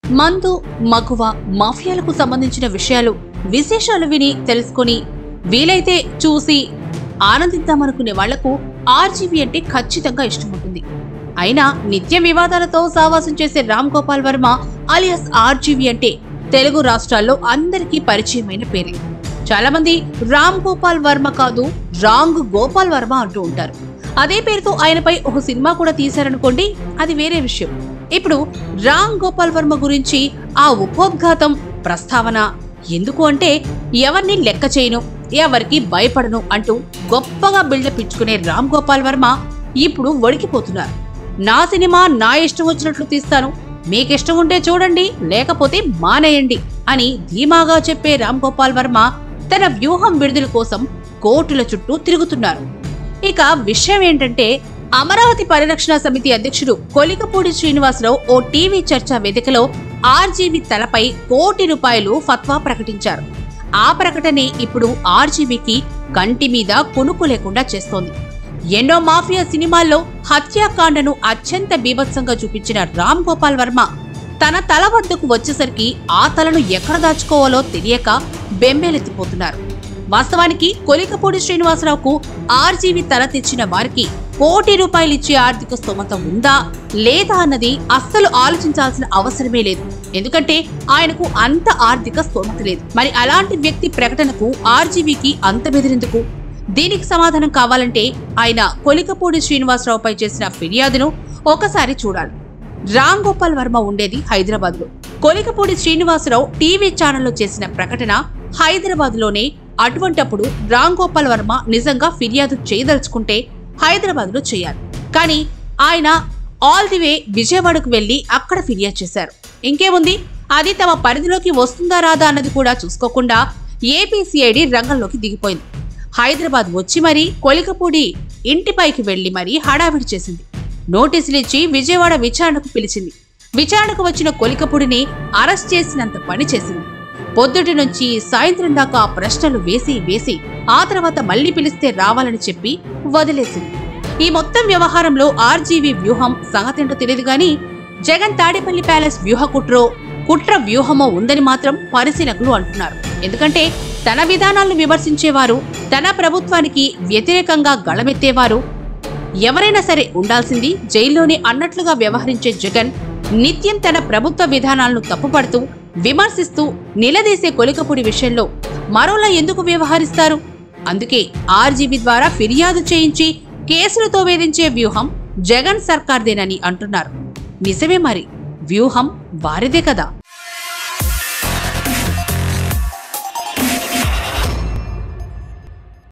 మందు మగువ మాఫియాలకు సంబంధించిన విషయాలు విశేషాలు విని తెలుసుకొని వీలైతే చూసి ఆనందిద్దామనుకునే వాళ్లకు ఆర్జీవీ అంటే ఖచ్చితంగా ఇష్టం ఉంటుంది అయినా నిత్య వివాదాలతో సావాసం చేసే రామ్ గోపాల్ వర్మ అలియాస్ ఆర్జీవీ అంటే తెలుగు రాష్ట్రాల్లో అందరికీ పరిచయమైన పేరే చాలా మంది రామ్ గోపాల్ వర్మ కాదు రాంగ్ గోపాల్ వర్మ అంటూ ఉంటారు అదే పేరుతో ఆయనపై ఒక సినిమా కూడా తీశారనుకోండి అది వేరే విషయం ఇప్పుడు రామ్ గోపాల్ వర్మ గురించి ఆ ఉపోద్ఘాతం ప్రస్తావన ఎందుకు అంటే ఎవరిని లెక్క చేయను ఎవరికి భయపడను అంటూ గొప్పగా బిల్డప్ ఇచ్చుకునే రామ్ గోపాల్ వర్మ ఇప్పుడు వణికిపోతున్నారు నా సినిమా నా ఇష్టం వచ్చినట్లు తీస్తాను మీకిష్టం ఉంటే చూడండి లేకపోతే మానేయండి అని ధీమాగా చెప్పే రామ్ గోపాల్ వర్మ తన వ్యూహం విడుదల కోసం కోర్టుల చుట్టూ తిరుగుతున్నారు ఇక విషయం ఏంటంటే అమరావతి పరిరక్షణ సమితి అధ్యక్షుడు కొలికపూడి శ్రీనివాసరావు ఓ టీవీ చర్చా వేదికలో ఆర్జీవీ తలపై కోటి రూపాయలు ఫత్వా ప్రకటించారు ఆ ప్రకటనే ఇప్పుడు ఆర్జీవీకి కంటి మీద కొనుక్కు లేకుండా చేస్తోంది ఎన్నో మాఫియా సినిమాల్లో హత్యాకాండను అత్యంత బీభత్సంగా చూపించిన రామ్ గోపాల్ వర్మ తన తల వద్దకు వచ్చేసరికి ఆ తలను ఎక్కడ దాచుకోవాలో తెలియక బెంబేలెత్తిపోతున్నారు వాస్తవానికి కొలికపూడి శ్రీనివాసరావుకు ఆర్జీవి తల తెచ్చిన వారికి కోటి రూపాయలు ఇచ్చే ఆర్థిక స్తోమత ఉందా లేదా అన్నది అస్సలు ఆలోచించాల్సిన అవసరమే లేదు ఎందుకంటే ఆయనకు అంత ఆర్థిక స్తోమత లేదు మరి అలాంటి వ్యక్తి ప్రకటనకు ఆర్జీవీకి అంత బెదిరిందుకు దీనికి సమాధానం కావాలంటే ఆయన కొలికపూడి శ్రీనివాసరావుపై చేసిన ఫిర్యాదును ఒకసారి చూడాలి రామ్ గోపాల్ వర్మ ఉండేది హైదరాబాద్ లో కొలికపూడి శ్రీనివాసరావు టీవీ ఛానల్లో చేసిన ప్రకటన హైదరాబాద్ లోనే అటువంటప్పుడు రామ్ గోపాల్ వర్మ నిజంగా ఫిర్యాదు చేయదలుచుకుంటే హైదరాబాద్ లో చేయాలి కానీ ఆయన ఆల్ ది వే విజయవాడకు వెళ్లి అక్కడ ఫిర్యాదు చేశారు ఇంకేముంది అది తమ పరిధిలోకి వస్తుందా రాదా అన్నది కూడా చూసుకోకుండా ఏపీసీఐడి రంగంలోకి దిగిపోయింది హైదరాబాద్ వచ్చి మరీ కొలికపూడి ఇంటిపైకి వెళ్లి మరీ హడావిడి చేసింది నోటీసులు ఇచ్చి విజయవాడ విచారణకు పిలిచింది విచారణకు వచ్చిన కొలికపూడిని అరెస్ట్ చేసినంత పని చేసింది పొద్దుటి నుంచి సాయంత్రం దాకా ప్రశ్నలు వేసి వేసి ఆ తర్వాత మళ్లీ పిలిస్తే రావాలని చెప్పి వదిలేసింది ఈ మొత్తం వ్యవహారంలో ఆర్జీవీ వ్యూహం సంగతేంటో తెలియదు గాని జగన్ తాడేపల్లి ప్యాలెస్ వ్యూహ కుట్రో కుట్ర వ్యూహమో ఉందని మాత్రం పరిశీలకులు అంటున్నారు ఎందుకంటే తన విధానాలను విమర్శించేవారు తన ప్రభుత్వానికి వ్యతిరేకంగా గళమెత్తేవారు ఎవరైనా సరే ఉండాల్సింది జైల్లోనే అన్నట్లుగా వ్యవహరించే జగన్ నిత్యం తన ప్రభుత్వ విధానాలను తప్పుపడుతూ విమర్శిస్తూ నిలదీసే కొలికపూడి విషయంలో మరోలా ఎందుకు వ్యవహరిస్తారు అందుకే ఆర్జీబీ ద్వారా ఫిర్యాదు చేయించి కేసులతో వేధించే వ్యూహం జగన్ సర్కార్దేనని అంటున్నారు నిజమే మరి వ్యూహం వారిదే కదా